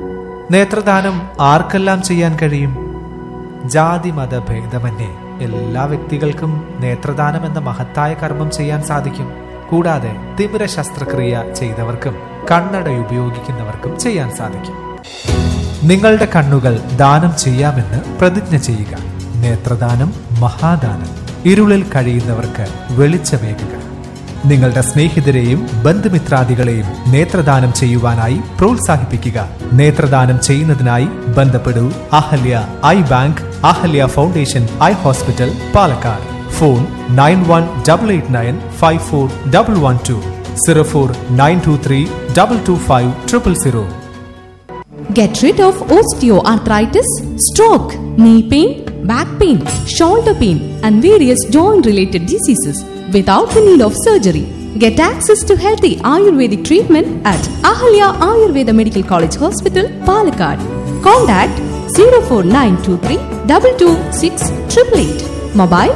നേത്രദാനം ആർക്കെല്ലാം ചെയ്യാൻ കഴിയും ജാതി മത ഭേദമന്യേ എല്ലാ വ്യക്തികൾക്കും നേത്രദാനം എന്ന മഹത്തായ കർമ്മം ചെയ്യാൻ സാധിക്കും കൂടാതെ തിമിര ശസ്ത്രക്രിയ ചെയ്തവർക്കും കണ്ണട ഉപയോഗിക്കുന്നവർക്കും ചെയ്യാൻ സാധിക്കും നിങ്ങളുടെ കണ്ണുകൾ ദാനം ചെയ്യാമെന്ന് പ്രതിജ്ഞ ചെയ്യുക നേത്രദാനം മഹാദാനം ഇരുളിൽ കഴിയുന്നവർക്ക് വെളിച്ചമേകുക നിങ്ങളുടെ സ്നേഹിതരെയും ബന്ധുമിത്രാദികളെയും നേത്രദാനം ചെയ്യുവാനായി പ്രോത്സാഹിപ്പിക്കുക നേത്രദാനം ചെയ്യുന്നതിനായി ബന്ധപ്പെടൂ Ahalya eye bank Ahalya foundation eye hospital Palakkad phone nine one double eight nine five four double one two zero four nine two three double two five triple zero Get rid of osteoarthritis, stroke, knee pain, back pain, shoulder pain, and various joint related diseases without the need of surgery. Get access to healthy Ayurvedic treatment at Ahalya Ayurveda Medical College Hospital, Palakkad. Contact 04923 226 888. Mobile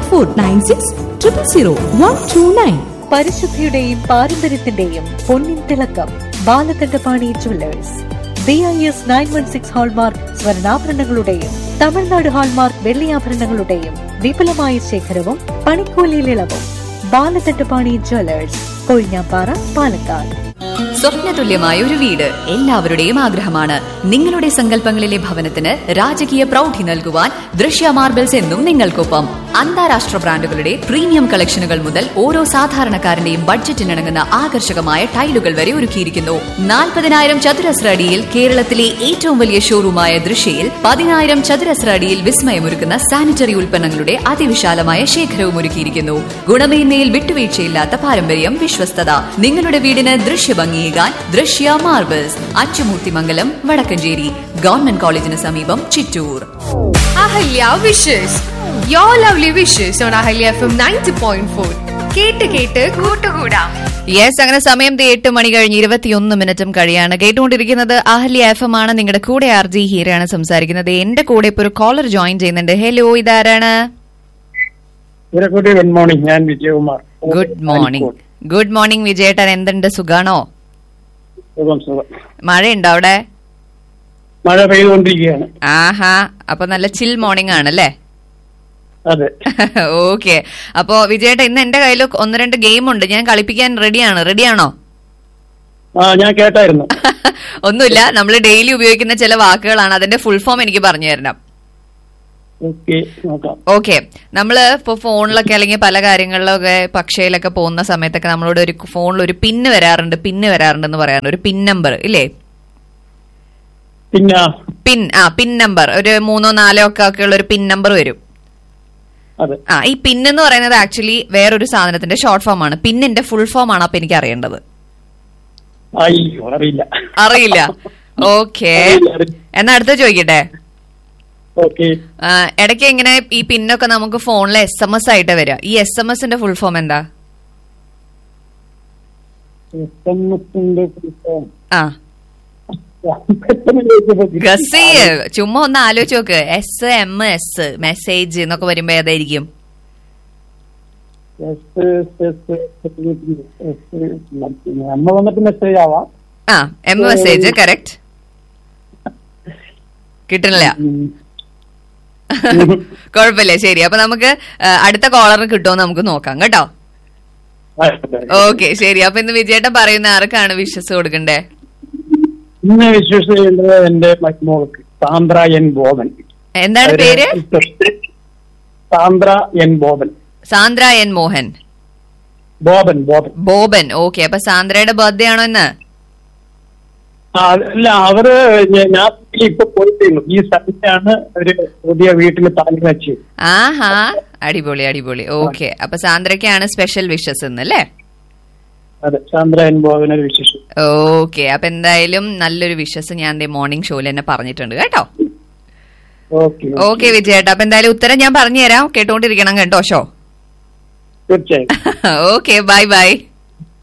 9496 000 129. പരിശുദ്ധിയുടെയും പാരമ്പര്യത്തിന്റെയും പൊന്നിൻ തിളക്കം Balakandapani jewellers B I S nine one six hallmark സ്വർണ്ണാഭരണങ്ങളുടെയും Tamil Nadu hallmark വെള്ളിയാഭരണങ്ങളുടെയും വിപുലമായ ശേഖരവും പണിക്കൂലിയിൽ ഇളവും ബാലകണ്ഠപാണി ജുവല്ലേഴ്സ് കൊഴിഞ്ഞാപ്പാറ പാലക്കാട് സ്വപ്നതുല്യമായ ഒരു വീട് എല്ലാവരുടെയും ആഗ്രഹമാണ് നിങ്ങളുടെ സങ്കല്പങ്ങളിലെ ഭവനത്തിന് രാജകീയ പ്രൗഢി നൽകുവാൻ ദൃശ്യ മാർബിൾസ് എന്നും നിങ്ങൾക്കൊപ്പം അന്താരാഷ്ട്ര ബ്രാൻഡുകളുടെ പ്രീമിയം കളക്ഷനുകൾ മുതൽ ഓരോ സാധാരണക്കാരന്റെയും ബഡ്ജറ്റിനിണങ്ങുന്ന ആകർഷകമായ ടൈലുകൾ വരെ ഒരുക്കിയിരിക്കുന്നു നാൽപ്പതിനായിരം ചതുരശ്ര അടിയിൽ കേരളത്തിലെ ഏറ്റവും വലിയ ഷോറൂമായ ദൃശ്യയിൽ പതിനായിരം ചതുരശ്ര അടിയിൽ വിസ്മയമൊരുക്കുന്ന സാനിറ്ററി ഉൽപ്പന്നങ്ങളുടെ അതിവിശാലമായ ശേഖരവും ഒരുക്കിയിരിക്കുന്നു ഗുണമേന്മയിൽ വിട്ടുവീഴ്ചയില്ലാത്ത പാരമ്പര്യം വിശ്വസ്തത നിങ്ങളുടെ വീടിന് ദൃശ്യഭംഗിയേകാൻ ദൃശ്യ മാർബിൾസ് അച്ചുമൂർത്തിമംഗലം വടക്കഞ്ചേരി ഗവൺമെന്റ് കോളേജിന് സമീപം Chittur Ahalya wishes you lovely wishes on Ahalya F M ninety point four കേട്ട് കേട്ട് കൂട്ടുകൂടാം യെസ് അങ്ങനെ സമയം ദേ എട്ട് മണി കഴിഞ്ഞ് ഇരുപത്തിയൊന്ന് മിനിറ്റും കഴിയാണ് കേട്ടുകൊണ്ടിരിക്കുന്നത് അഹല്യ എഫ് എം ആണ് നിങ്ങളുടെ കൂടെ ആർ ജി ഹീരയാണ് സംസാരിക്കുന്നത് എന്റെ കൂടെ ഇപ്പൊ ഒരു കോളർ ജോയിൻ ചെയ്യുന്നുണ്ട് ഹലോ ഇതാരാണ് ഇവരെക്കൂട്ടി ഗുഡ് മോർണിംഗ് ഞാൻ Vijayakumar good morning good morning വിജയേട്ടൻ എന്തുണ്ട് സുഖാണോ സുഖം സുഖം മഴയുണ്ടോ അവിടെ മഴ പെയ്തുകൊണ്ടിരിക്കുകയാണ് ആഹാ അപ്പൊ നല്ല ചിൽ മോർണിംഗ് ആണല്ലേ അതെ ഓക്കെ അപ്പോ വിജയേട്ട ഇന്ന് എന്റെ കയ്യിൽ ഒന്ന് രണ്ട് ഗെയിം ഉണ്ട് ഞാൻ കളിപ്പിക്കാൻ റെഡിയാണ് റെഡിയാണോ ആ ഞാൻ കേട്ടായിരുന്നു ഒന്നുമില്ല നമ്മൾ ഡെയിലി ഉപയോഗിക്കുന്ന ചില വാക്കുകളാണ് അതിന്റെ ഫുൾ ഫോം എനിക്ക് പറഞ്ഞു തരണം ഓക്കെ നോക്കാം ഓക്കെ നമ്മള് ഇപ്പൊ ഫോണിലൊക്കെ അല്ലെങ്കിൽ പല കാര്യങ്ങളിലൊക്കെ പക്ഷയിലൊക്കെ പോകുന്ന സമയത്തൊക്കെ നമ്മളോട് ഒരു ഫോണിൽ ഒരു പിന്ന് വരാറുണ്ട് പിന്ന് വരാറുണ്ട് എന്ന് പറയാറുണ്ട് ഒരു പിൻ നമ്പർ ഇല്ലേ പിന്നെ പിൻ ആ പിൻ നമ്പർ ഒരു മൂന്നോ നാലോ ഒക്കെ ഒക്കെ ഉള്ള ഒരു പിൻ നമ്പർ വരും അതെ ആ ഈ പിൻ എന്ന് പറയുന്നത് ആക്ച്വലി വേറൊരു സാധനത്തിന്റെ ഷോർട്ട് ഫോം ആണ് പിന്നിന്റെ ഫുൾ ഫോം ആണ് അപ്പൊ എനിക്ക് അറിയേണ്ടത് അയ്യോ അറിയില്ല അറിയില്ല ഓക്കെ അറിയില്ല, അറിയില്ല. എന്നാ അടുത്ത ചോദിക്കട്ടെ ഓക്കെ ആ, ഇടയ്ക്ക് ഇങ്ങനെ ഈ പിന്നൊക്കെ നമുക്ക് ഫോണിൽ എസ് എം എസ് ആയിട്ട് വരിക ഈ എസ് എം എസിന്റെ ഫുൾ ഫോം എന്താ എസ് എം എസിന്റെ പുസ്തകം. ആ പെട്ടെന്ന് ചോദിച്ചപ്പോ ഗസ് ചെയ്യ് ചുമ്മാ ഒന്ന് ആലോചിച്ച് നോക്ക് എസ് എം എസ് മെസ്സേജ് എന്നൊക്കെ വരുമ്പോ ഏതായിരിക്കും എസ്, എസ്, എസ്, എസ്, നമ്മ വന്നിട്ട് മെസ്സേജ് ആവാം ആ എം മെസ്സേജ് കറക്റ്റ് കിട്ടുന്നില്ല ഉം. കുഴപ്പമില്ല ശരി അപ്പൊ നമുക്ക് ആ, അടുത്ത കോളറിന് കിട്ടുമോ നമുക്ക് നോക്കാം കേട്ടോ ആയിക്കോട്ടെ. ഓക്കെ ശരി അപ്പൊ ഇന്ന് വിജയേട്ടൻ പറയുന്ന ആർക്കാണ് വിശ്വസ് കൊടുക്കണ്ടേ ഇന്ന് വിശ്വസിക്കേണ്ടത് എന്റെ മരുമോൾക്ക് സാന്ദ്ര എൻ ബോബൻ എന്താണ് പേര് Sandra N Boban Sandra N Mohan Boban Boban Boban okay അപ്പൊ സാന്ദ്രയുടെ ബർത്ത്ഡേ ആണോ ഇന്ന് ആ, അല്ല അവര് ഞ- ഞാൻ ഇപ്പൊ പോയിട്ടില്ല ഈ സ്ഥലത്താണ് ഒരു പുതിയ വീട്ടിൽ താലി വെച്ച് ആഹാ അടിപൊളി അടിപൊളി ഓക്കെ അപ്പൊ സാന്ദ്രയ്ക്കാണ് സ്പെഷ്യൽ വിഷസ് ഇന്ന് അല്ലേ അതെ ചന്ദ്ര എൻ ബോബൻ ഒരു വിശേഷം ഓക്കെ അപ്പൊ എന്തായാലും നല്ലൊരു വിഷസ് ഞാൻ ദേ മോർണിംഗ് ഷോയിൽ തന്നെ പറഞ്ഞിട്ടുണ്ട് കേട്ടോ ഓക്കെ ഓക്കെ വിജയേട്ടാ അപ്പൊ എന്തായാലും ഉത്തരം ഞാൻ പറഞ്ഞു തരാം കേട്ടോണ്ടിരിക്കണം കേട്ടോ ഷോ തീർച്ചയായും ഓക്കെ ബൈ ബൈ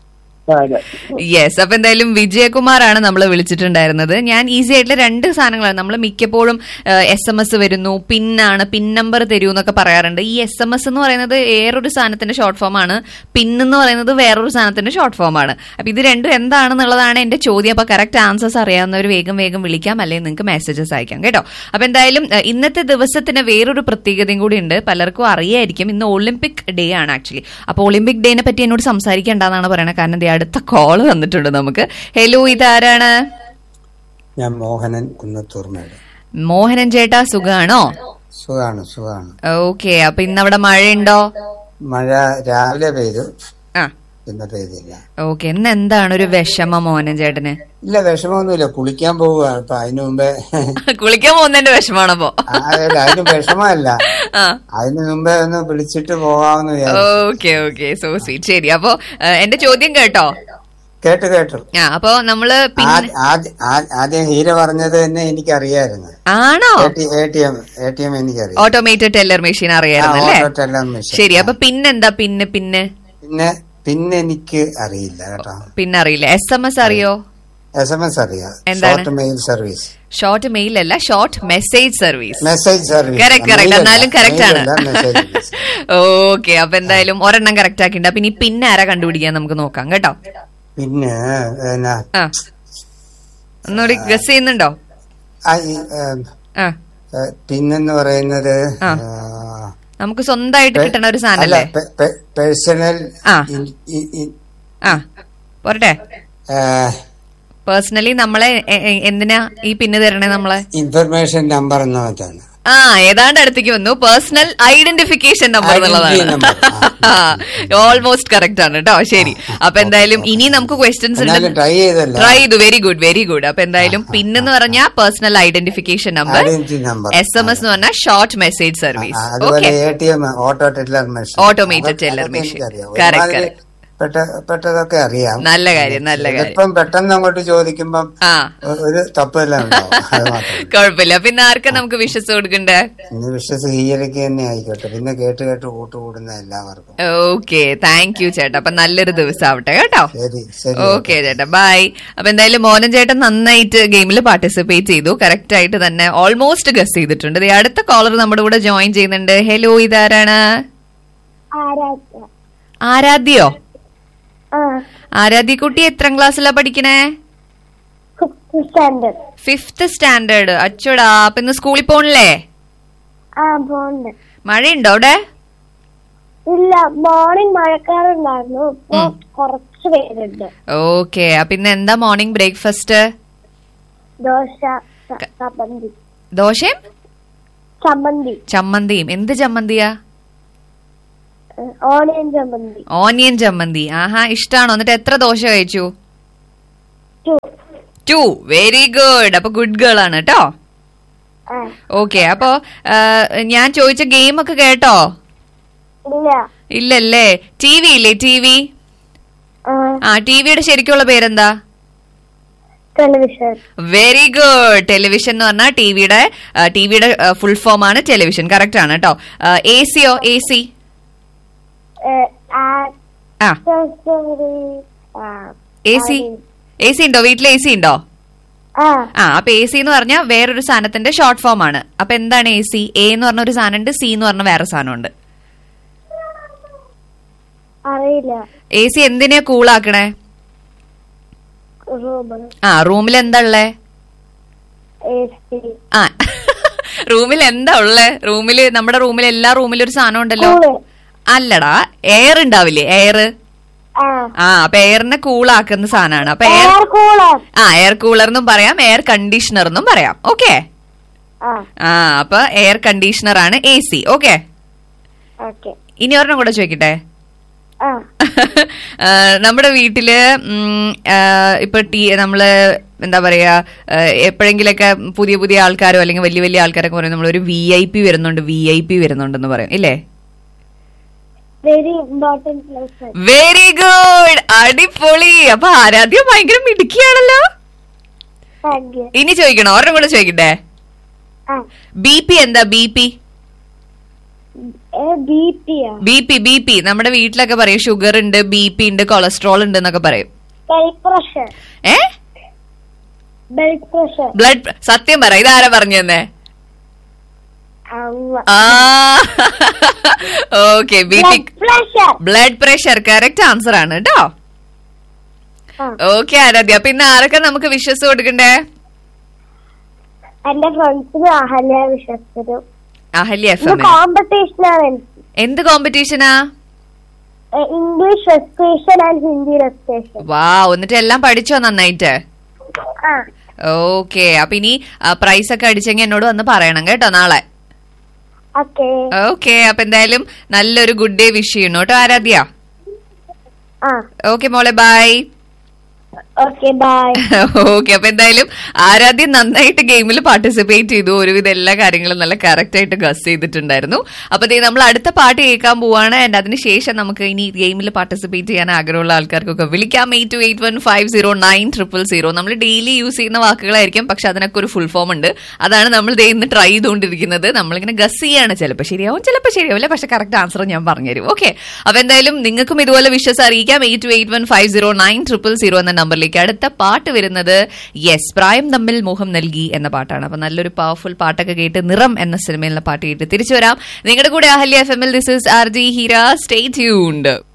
അതെ യെസ് അപ്പൊ എന്തായാലും വിജയകുമാറാണ് നമ്മൾ വിളിച്ചിട്ടുണ്ടായിരുന്നത് ഞാൻ ഈസി ആയിട്ടുള്ള രണ്ട് സാധനങ്ങളാണ് നമ്മൾ മിക്കപ്പോഴും എസ് എം എസ് വരുന്നു പിന്നാണ് പിൻ നമ്പർ തരൂ എന്നൊക്കെ പറയാറുണ്ട് ഈ എസ് എം എസ് എന്ന് പറയുന്നത് വേറൊരു സാധനത്തിന്റെ ഷോർട്ട് ഫോം ആണ് പിൻ എന്ന് പറയുന്നത് വേറൊരു സാധനത്തിന്റെ ഷോർട്ട് ഫോം ആണ് അപ്പൊ ഇത് രണ്ടും എന്താണെന്നുള്ളതാണ് എന്റെ ചോദ്യം അപ്പൊ കറക്റ്റ് ആൻസേഴ്സ് അറിയാവുന്നവർ വേഗം വേഗം വിളിക്കാം അല്ലെങ്കിൽ നിങ്ങൾക്ക് മെസ്സേജസ് അയക്കാം കേട്ടോ അപ്പൊ എന്തായാലും ഏഹ്, ഇന്നത്തെ ദിവസത്തിന് വേറൊരു പ്രത്യേകതയും കൂടി ഉണ്ട് പലർക്കും അറിയായിരിക്കും ഇന്ന് ഒളിമ്പിക് ഡേ ആണ് ആക്ച്വലി അപ്പൊ ഒളിമ്പിക് ഡേനെ പറ്റി എന്നോട് സംസാരിക്കേണ്ടെന്നാണ് പറയുന്നത് കാരണം ദേ അടുത്ത കോള് വന്നിട്ടുണ്ട് നമുക്ക് ഹലോ ഇതാരാണ് ഞാൻ മോഹനൻ കുന്നത്തൂർമേട് മോഹനൻ ചേട്ടാ സുഖാണോ സുഖാണ് സുഖാണ് ഓക്കെ അപ്പൊ ഇന്ന് അവിടെ മഴയുണ്ടോ മഴ രാവിലെ പെയ്തു ആ പിന്നെ പെയ്തില്ല ഓക്കെ ഇന്ന് എന്താണ് ഒരു വിഷമം മോഹനൻ ചേട്ടന് ഇല്ല വിഷമമൊന്നുമില്ല കുളിക്കാൻ പോവുക അപ്പൊ അതിനു മുമ്പേ കുളിക്കാൻ പോകുന്നതിന്റെ വിഷമാണപ്പോ അതല്ല അതിന് വിഷമമല്ല ആ അതിനു മുമ്പേ ഒന്ന് വിളിച്ചിട്ട് പോകാമെന്ന് വിചാരിച്ചു ഓക്കെ ഓക്കെ സോ സ്വീറ്റ് ശരി അപ്പൊ ഏഹ്, എന്റെ ചോദ്യം കേട്ടോ കേട്ടു കേട്ടു ആ അപ്പൊ നമ്മള് പിന്നെ ആദ്യ- ആദ്യ- ആ- ആദ്യം ഹീര പറഞ്ഞത് തന്നെ എനിക്കറിയായിരുന്നു ആണോ A T M A T M എനിക്കറിയാം ഓട്ടോമേറ്റഡ് ടെല്ലർ മെഷീൻ അറിയായിരുന്നു ആ, അല്ലേ ഓട്ടോ ടെല്ലർ മെഷീൻ. ശരി അപ്പൊ പിന്നെന്താ പിന്നെ പിന്നെ പിന്നെ പിന്നെ എനിക്ക് അറിയില്ല കേട്ടോ പിന്നെ അറിയില്ല എസ് എം എസ് അറിയോ എസ് എം എസ് അറിയാം എന്താണ്? Short mail service short mail അല്ല short message service message service correct correct എന്നാലും കറക്റ്റ് ആണ് മെസ്സേജ് സർവീസ് ഓക്കെ അപ്പൊ എന്തായാലും ഒരെണ്ണം കറക്റ്റ് ആക്കിണ്ട് അപ്പൊ ഇനി പിന്നെ ആരാ കണ്ടുപിടിക്കാൻ നമുക്ക് നോക്കാം കേട്ടോ പിന്നെ പിന്നെ ആ ഒന്നുകൂടി ഗസ് ചെയ്യുന്നുണ്ടോ ആ, ഈ, ഏം, ആ ഏ, പിന്നെന്ന് പറയുന്നത് ആ. ആ, നമുക്ക് സ്വന്തമായിട്ട് കിട്ടണ ഒരു അല്ല സാധനല്ലേ പേഴ്സണൽ ആ. ആ പോരട്ടെ പേഴ്സണലി നമ്മളെ എ- എ- എന്തിനാ ഈ പിന്നെ തരണേ നമ്മളെ ഇൻഫർമേഷൻ നമ്പർ എന്ന മറ്റാണ് ആ ഏതാണ്ട് അടുത്തേക്ക് വന്നു പേഴ്സണൽ ഐഡന്റിഫിക്കേഷൻ നമ്പർ Identity എന്നുള്ളതാണ് number. ഓൾമോസ്റ്റ് കറക്റ്റ് ആണ് കേട്ടോ ശരി അപ്പൊ എന്തായാലും ഇനി നമുക്ക് ക്വസ്റ്റ്യൻസ് എന്നാലും ഉണ്ട് ട്രൈ ചെയ്തല്ല ട്രൈ ചെയ്തു വെരി ഗുഡ് വെരി ഗുഡ് അപ്പൊ എന്തായാലും പിന്നെന്ന് പറഞ്ഞാൽ personal identification number identity number S M S എന്ന് പറഞ്ഞാൽ ഷോർട്ട് മെസ്സേജ് സർവീസ് അതുപോലെ okay A T M auto teller machine Automated അതൊക്കെ- teller അതൊക്കെ machine. എനിക്കറിയാം. Correct, ഒരുമാതിരി correct. പെട്ട- പെട്ടതൊക്കെ അറിയാം നല്ല കാര്യം നല്ല കാര്യം ഇപ്പം പെട്ടെന്ന് അങ്ങോട്ട് ചോദിക്കുമ്പം ആ ഒ- ഒരു തപ്പെല്ലാം ഉണ്ടാവും അത് മാത്രം കുഴപ്പമില്ല പിന്നെ ആർക്കാ നമുക്ക് വിശ്വസ് കൊടുക്കണ്ടേ ഇന്ന് വിശ്വസ് ഹീരയ്ക്ക് തന്നെ ആയിക്കോട്ടെ പിന്നെ കേട്ട് കേട്ട് കൂട്ടുകൂടുന്ന എല്ലാവർക്കും ഓക്കെ താങ്ക് യു ചേട്ടാ അപ്പൊ നല്ലൊരു ദിവസം ആവട്ടെ കേട്ടോ ശരി ശരി ഓക്കെ ചേട്ടാ ബൈ അപ്പൊ എന്തായാലും മോനൻ ചേട്ടൻ നന്നായിട്ട് ഗെയിമിൽ പാർട്ടിസിപ്പേറ്റ് ചെയ്തു കറക്റ്റ് ആയിട്ട് തന്നെ ഓൾമോസ്റ്റ് ഗസ് ചെയ്തിട്ടുണ്ട് ദേ അടുത്ത കോളർ നമ്മുടെ കൂടെ ജോയിൻ ചെയ്യുന്നുണ്ട് ഹലോ ഇതാരാണ് ആരാധ്യോ ആരാധ്യ കുട്ടി എത്രാം ക്ലാസ്സിലാ പഠിക്കണേ സ്റ്റാൻഡേർഡ് ഫിഫ്ത് സ്റ്റാൻഡേർഡ് അച്ചോടാ അപ്പൊ ഇന്ന് സ്കൂളിൽ പോണില്ലേ ആ പോണ്ട് മഴയുണ്ടോ അവിടെ ഇല്ല മോർണിംഗ് മഴക്കാറുണ്ടായിരുന്നു ഇപ്പൊ കുറച്ച് പേരുണ്ട് ഓക്കെ അപ്പൊ ഇന്ന് എന്താ മോർണിംഗ് ബ്രേക്ക്ഫാസ്റ്റ് ദോശ ച- ചമ്മന്തി ദോശയും ചമ്മന്തി ചമ്മന്തിയും എന്ത് ചമ്മന്തിയാ ഏഹ്, ഓണിയൻ ചമ്മന്തി ഓനിയൻ ചമ്മന്തി ആഹാ ഇഷ്ടാണോ എന്നിട്ട് എത്ര ദോശ കഴിച്ചു ടു ടു വെരി ഗുഡ് അപ്പൊ ഗുഡ് ഗേൾ ആണ് കേട്ടോ ആ ഓക്കെ അപ്പൊ ആ, ഞാൻ ചോദിച്ച ഗെയിം ഒക്കെ കേട്ടോ ഇല്ല ഇല്ലല്ലേ ടി വി ഇല്ലേ ടി വി ആ ആ ടി വിയുടെ ശരിക്കുള്ള പേരെന്താ ടെലിവിഷൻ വെരി ഗുഡ് ടെലിവിഷൻ എന്ന് പറഞ്ഞാൽ ടി വിയുടെ ടി വിയുടെ ഫുൾ ഫോം ആണ് ടെലിവിഷൻ കറക്റ്റ് ആണ് കേട്ടോ എ സിയോ എ സി ആ എ സി എ സി ഉണ്ടോ വീട്ടിൽ എ സി ഉണ്ടോ ആ ആ അപ്പൊ എ സി എന്ന് പറഞ്ഞാൽ വേറൊരു സാധനത്തിന്റെ ഷോർട്ട് ഫോം ആണ് അപ്പൊ എന്താണ് എ സി എ എന്ന് പറഞ്ഞ ഒരു സാധനം ഉണ്ട് സി എന്ന് പറഞ്ഞ വേറെ സാധനം ഉണ്ട് അറിയില്ല എ സി എന്തിനാ കൂളാക്കണേ റൂം ആ റൂമിൽ എന്താ ഉള്ളേ എ സി ആ റൂമിൽ എന്താ ഉള്ളേ റൂമില് നമ്മുടെ റൂമിൽ എല്ലാ റൂമിലും ഒരു സാധനം ഉണ്ടല്ലോ കൂള്. അല്ലടാ എയർ ഉണ്ടാവില്ലേ എയർ ആ ആ അപ്പൊ എയറിനെ കൂളാക്കുന്ന സാധനമാണ് അപ്പൊ എയർ എയർ കൂളർ ആ എയർ കൂളർ എന്നും പറയാം എയർ കണ്ടീഷണർ എന്നും പറയാം ഓക്കെ ആ ആ അപ്പൊ എയർ കണ്ടീഷണർ ആണ് എ സി ഓക്കെ ഓക്കെ ഇനി ഒരെണ്ണം കൂടെ ചോദിക്കട്ടെ ആ ആ, നമ്മുടെ വീട്ടില് ഉം, ആ, ഇപ്പൊ ടീ നമ്മള് എന്താ പറയാ ആ, എപ്പോഴെങ്കിലൊക്കെ പുതിയ പുതിയ ആൾക്കാരോ അല്ലെങ്കിൽ വലിയ വലിയ ആൾക്കാരൊക്കെ പറയും നമ്മളൊരു വി ഐ പി വരുന്നുണ്ട് വി ഐ പി വരുന്നുണ്ടെന്ന് പറയും ഇല്ലേ very important place very good അടിപൊളി അപ്പൊ ആരാധ്യം ഭയങ്കര മിടുക്കിയാണല്ലോ താങ്ക് യു ഇനി ചോദിക്കണോ ഒരെണ്ണം കൂടെ ചോദിക്കട്ടെ ആ ബി പി എന്താ ബി പി ബി പി ആ ബി പി ബി പി നമ്മുടെ വീട്ടിലൊക്കെ പറയും ഷുഗർ ഉണ്ട് ബി പി ഉണ്ട് കൊളസ്ട്രോൾ ഉണ്ട് എന്നൊക്കെ പറയും ബെൽറ്റ് പ്രഷർ ഏ ബെൽറ്റ് പ്രഷർ ബ്ലഡ് സത്യം പറ ഇതാരാ പറഞ്ഞു തന്നെ അമ്മ ആ okay B P blood pressure blood pressure correct answer ആണ് കേട്ടോ ആ. ഓക്കെ ആരാധ്യ പിന്നെ ആരൊക്കെ നമുക്ക് വിശ്വസ് കൊടുക്കണ്ടേ എന്റെ ഫ്രണ്ട്സിനും അഹല്യ വിശ്വസിനും അഹല്യ എഫ് ഇത് എം കോമ്പറ്റീഷനാണ് എനിക്ക് എന്ത് കോമ്പറ്റീഷനാ എ- English respiration and Hindi respiration വാ എന്നിട്ട് എല്ലാം പഠിച്ചോ നന്നായിട്ട് ആ ഓക്കെ അപ്പൊ ഇനി പ്രൈസ് ഒക്കെ അടിച്ചെങ്കിൽ എന്നോട് വന്ന് പറയണം കേട്ടോ നാളെ ഓക്കെ ഓക്കെ അപ്പൊ എന്തായാലും നല്ലൊരു ഗുഡ് ഡേ വിഷ് ചെയ്യണം കേട്ടോ ആരാധ്യ ആ ഓക്കെ മോളെ ബൈ ഓക്കെ ബൈ ഓക്കെ അപ്പൊ എന്തായാലും ആരാധ്യം നന്നായിട്ട് ഗെയിമിൽ പാർട്ടിസിപ്പേറ്റ് ചെയ്തു ഒരുവിധ എല്ലാ കാര്യങ്ങളും നല്ല കറക്റ്റ് ആയിട്ട് ഗസ് ചെയ്തിട്ടുണ്ടായിരുന്നു അപ്പൊ ദേ നമ്മൾ അടുത്ത പാട്ട് കേൾക്കാൻ പോവാണ് ആൻഡ് അതിനുശേഷം നമുക്ക് ഇനി ഗെയിമിൽ പാർട്ടിസിപ്പേറ്റ് ചെയ്യാൻ ആഗ്രഹമുള്ള ആൾക്കാർക്കൊക്കെ വിളിക്കാം eight two eight one five zero nine triple zero നമ്മൾ ഡെയിലി യൂസ് ചെയ്യുന്ന വാക്കുകളായിരിക്കും പക്ഷെ അതിനൊക്കെ ഒരു ഫുൾ ഫോം ഉണ്ട് അതാണ് നമ്മൾ ദേ ഇന്ന് ട്രൈ ചെയ്തുകൊണ്ടിരിക്കുന്നത് നമ്മളിങ്ങനെ ഗസ് ചെയ്യാണ് ചിലപ്പോൾ ശരിയാവും ചിലപ്പോൾ ശരിയാവില്ല പക്ഷെ കറക്റ്റ് ആൻസർ ഞാൻ പറഞ്ഞുതരും ഓക്കെ അപ്പൊ എന്തായാലും നിങ്ങൾക്കും ഇതുപോലെ വിശ്വസ് അറിയിക്കാം eight two eight one five zero nine triple zero എന്ന നമ്പറിലേക്ക് അടുത്ത പാട്ട് വരുന്നത് യെസ് പ്രായം തമ്മിൽ മോഹം നൽകി എന്ന പാട്ടാണ് അപ്പൊ നല്ലൊരു പവർഫുൾ പാട്ടൊക്കെ കേട്ട് നിറം എന്ന സിനിമയിലുള്ള പാട്ട് കേട്ട് തിരിച്ചു വരാം നിങ്ങളുടെ കൂടെ Ahalya F M L this is R J Heera stay tuned